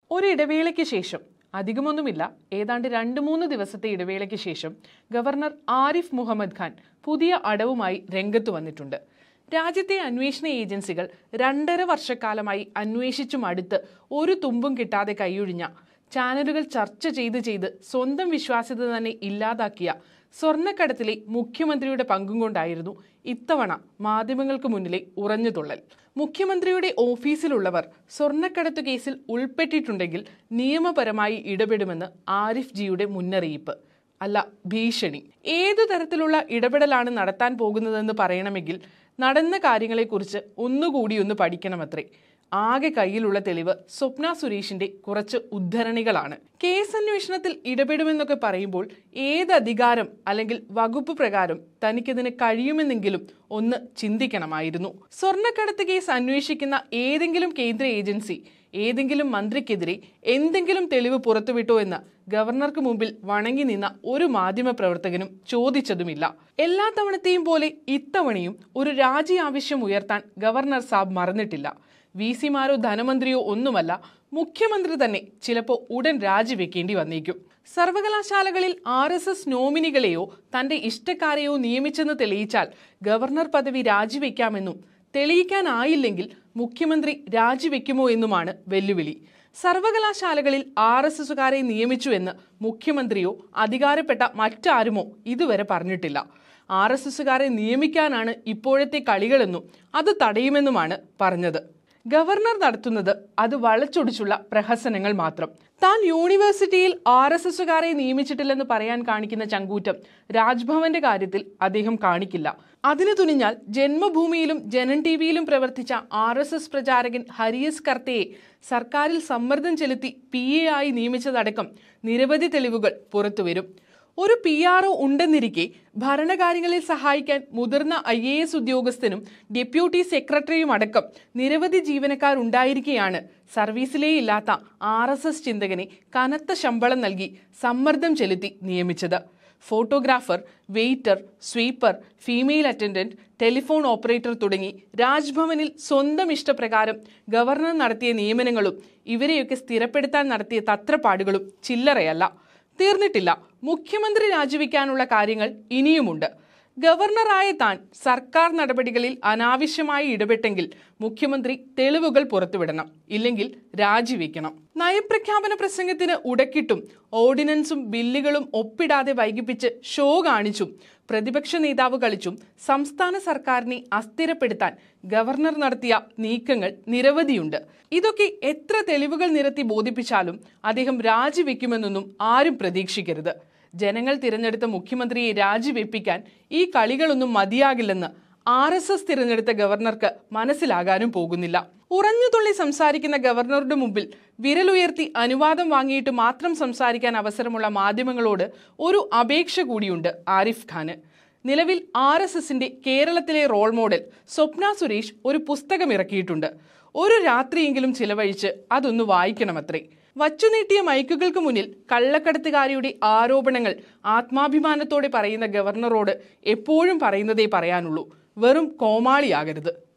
ഒരിടവേളയ്ക്ക് ശേഷം അധികമൊന്നുമില്ല ഏതാണ്ട് രണ്ട് മൂന്ന് ദിവസത്തെ ഇടവേളയ്ക്ക് ശേഷം ഗവർണർ ആരിഫ് മുഹമ്മദ് ഖാൻ പുതിയ അടവുമായി രംഗത്ത് വന്നിട്ടുണ്ട് രാജ്യത്തെ അന്വേഷണ ഏജൻസികൾ രണ്ടര വർഷക്കാലമായി അന്വേഷിച്ചും അടുത്ത് ഒരു തുമ്പും കിട്ടാതെ കൈയൊഴിഞ്ഞ ചാനലുകൾ ചർച്ച ചെയ്ത് ചെയ്ത് സ്വന്തം വിശ്വാസ്യത തന്നെ ഇല്ലാതാക്കിയ സ്വർണ്ണക്കടത്തിലെ മുഖ്യമന്ത്രിയുടെ പങ്കും കൊണ്ടായിരുന്നു ഇത്തവണ മാധ്യമങ്ങൾക്ക് മുന്നിലെ ഉറഞ്ഞുതുള്ളൽ മുഖ്യമന്ത്രിയുടെ ഓഫീസിലുള്ളവർ സ്വർണ്ണക്കടത്തു കേസിൽ ഉൾപ്പെട്ടിട്ടുണ്ടെങ്കിൽ നിയമപരമായി ഇടപെടുമെന്ന് ആരിഫ് ജിയുടെ മുന്നറിയിപ്പ് അല്ല ഭീഷണി ഏതു തരത്തിലുള്ള ഇടപെടലാണ് നടത്താൻ പോകുന്നതെന്ന് പറയണമെങ്കിൽ നടന്ന കാര്യങ്ങളെക്കുറിച്ച് ഒന്നുകൂടി ഒന്ന് പഠിക്കണമത്രേ ആകെ കയ്യിലുള്ള തെളിവ് സ്വപ്ന സുരേഷിന്റെ കുറച്ച് ഉദ്ധരണികളാണ് കേസ് അന്വേഷണത്തിൽ ഇടപെടുമെന്നൊക്കെ പറയുമ്പോൾ ഏത് അധികാരം അല്ലെങ്കിൽ വകുപ്പ് പ്രകാരം തനിക്കതിന് കഴിയുമെന്നെങ്കിലും ഒന്ന് ചിന്തിക്കണമായിരുന്നു സ്വർണ്ണക്കടത്ത് കേസ് അന്വേഷിക്കുന്ന ഏതെങ്കിലും കേന്ദ്ര ഏജൻസി ഏതെങ്കിലും മന്ത്രിക്കെതിരെ എന്തെങ്കിലും തെളിവ് പുറത്തുവിട്ടോ എന്ന് ഗവർണർക്ക് മുമ്പിൽ വണങ്ങി നിന്ന ഒരു മാധ്യമ പ്രവർത്തകനും ചോദിച്ചതുമില്ല എല്ലാ തവണത്തെയും പോലെ ഇത്തവണയും ഒരു രാജി ആവശ്യം ഉയർത്താൻ ഗവർണർ സാബ് മറന്നിട്ടില്ല വി സിമാരോ ധനമന്ത്രിയോ ഒന്നുമല്ല മുഖ്യമന്ത്രി തന്നെ ചിലപ്പോൾ ഉടൻ രാജിവെക്കേണ്ടി വന്നേക്കും സർവകലാശാലകളിൽ ആർ എസ് എസ് നോമിനികളെയോ തന്റെ ഇഷ്ടക്കാരെയോ നിയമിച്ചെന്ന് തെളിയിച്ചാൽ ഗവർണർ പദവി രാജിവെക്കാമെന്നും തെളിയിക്കാനായില്ലെങ്കിൽ മുഖ്യമന്ത്രി രാജിവെക്കുമോ എന്നുമാണ് വെല്ലുവിളി സർവകലാശാലകളിൽ ആർ എസ് എസുകാരെ നിയമിച്ചു എന്ന് മുഖ്യമന്ത്രിയോ അധികാരപ്പെട്ട മറ്റാരുമോ ഇതുവരെ പറഞ്ഞിട്ടില്ല ആർ എസ് എസുകാരെ നിയമിക്കാനാണ് ഇപ്പോഴത്തെ കളികളെന്നും അത് തടയുമെന്നുമാണ് പറഞ്ഞത് ഗവർണർ നടത്തുന്നത് അത് വളച്ചൊടിച്ചുള്ള പ്രഹസനങ്ങൾ മാത്രം താൻ യൂണിവേഴ്സിറ്റിയിൽ ആർ എസ് എസുകാരെ നിയമിച്ചിട്ടില്ലെന്ന് പറയാൻ കാണിക്കുന്ന ചങ്കൂറ്റം രാജ്ഭവന്റെ കാര്യത്തിൽ അദ്ദേഹം കാണിക്കില്ല അതിനു തുനിഞ്ഞാൽ ജന്മഭൂമിയിലും ജനൻ ടി വിയിലും പ്രവർത്തിച്ച ആർ എസ് എസ് പ്രചാരകൻ ഹരിയസ് കർത്തയെ സർക്കാരിൽ സമ്മർദ്ദം ചെലുത്തി പി എ ആയി നിയമിച്ചതടക്കം നിരവധി തെളിവുകൾ പുറത്തുവരും ഒരു പി ആർ ഒ ഉണ്ടെന്നിരിക്കെ ഭരണകാര്യങ്ങളിൽ സഹായിക്കാൻ മുതിർന്ന ഐ എ എസ് ഉദ്യോഗസ്ഥനും ഡെപ്യൂട്ടി സെക്രട്ടറിയും അടക്കം നിരവധി ജീവനക്കാരുണ്ടായിരിക്കെയാണ് സർവീസിലേ ഇല്ലാത്ത ആർ എസ് എസ് ചിന്തകനെ കനത്ത ശമ്പളം നൽകി സമ്മർദ്ദം ചെലുത്തി നിയമിച്ചത് photographer waiter sweeper female attendant telephone operator തുടങ്ങി രാജ്ഭവനിൽ സ്വന്തം ഇഷ്ടപ്രകാരം ഗവർണർ നടത്തിയ നിയമനങ്ങളും ഇവരെയൊക്കെ സ്ഥിരപ്പെടുത്താൻ നടത്തിയ തത്രപ്പാടുകളും ചില്ലറയല്ല തീർന്നിട്ടില്ല മുഖ്യമന്ത്രി രാജിവെക്കാനുള്ള കാര്യങ്ങൾ ഇനിയുമുണ്ട് ഗവർണറായ താൻ സർക്കാർ നടപടികളിൽ അനാവശ്യമായി ഇടപെട്ടെങ്കിൽ മുഖ്യമന്ത്രി തെളിവുകൾ പുറത്തുവിടണം ഇല്ലെങ്കിൽ രാജിവെക്കണം നയപ്രഖ്യാപന പ്രസംഗത്തിന് ഉടക്കിട്ടും ഓർഡിനൻസും ബില്ലുകളും ഒപ്പിടാതെ വൈകിപ്പിച്ച് ഷോ കാണിച്ചും പ്രതിപക്ഷ നേതാവ് കളിച്ചും സംസ്ഥാന സർക്കാരിനെ അസ്ഥിരപ്പെടുത്താൻ ഗവർണർ നടത്തിയ നീക്കങ്ങൾ നിരവധിയുണ്ട് ഇതൊക്കെ എത്ര തെളിവുകൾ നിരത്തി ബോധിപ്പിച്ചാലും അദ്ദേഹം രാജിവെക്കുമെന്നൊന്നും ആരും പ്രതീക്ഷിക്കരുത് ജനങ്ങൾ തിരഞ്ഞെടുത്ത മുഖ്യമന്ത്രിയെ രാജിവെപ്പിക്കാൻ ഈ കളികളൊന്നും മതിയാകില്ലെന്ന് ആർ എസ് എസ് തിരഞ്ഞെടുത്ത ഗവർണർക്ക് മനസ്സിലാകാനും പോകുന്നില്ല ഉറഞ്ഞുതുള്ളി സംസാരിക്കുന്ന ഗവർണറുടെ മുമ്പിൽ വിരലുയർത്തി അനുവാദം വാങ്ങിയിട്ട് മാത്രം സംസാരിക്കാൻ അവസരമുള്ള മാധ്യമങ്ങളോട് ഒരു അപേക്ഷ കൂടിയുണ്ട് ആരിഫ് ഖാന് നിലവിൽ ആർ എസ് എസിന്റെ കേരളത്തിലെ റോൾ മോഡൽ സ്വപ്ന സുരേഷ് ഒരു പുസ്തകം ഇറക്കിയിട്ടുണ്ട് ഒരു രാത്രിയെങ്കിലും ചിലവഴിച്ച് അതൊന്ന് വായിക്കണമത്രേ വച്ചുനീട്ടിയ മൈക്കുകൾക്ക് മുന്നിൽ കള്ളക്കടത്തുകാരിയുടെ ആരോപണങ്ങൾ ആത്മാഭിമാനത്തോടെ പറയുന്ന ഗവർണറോട് എപ്പോഴും പറയുന്നതേ പറയാനുള്ളൂ വെറും കോമാളിയാകരുത്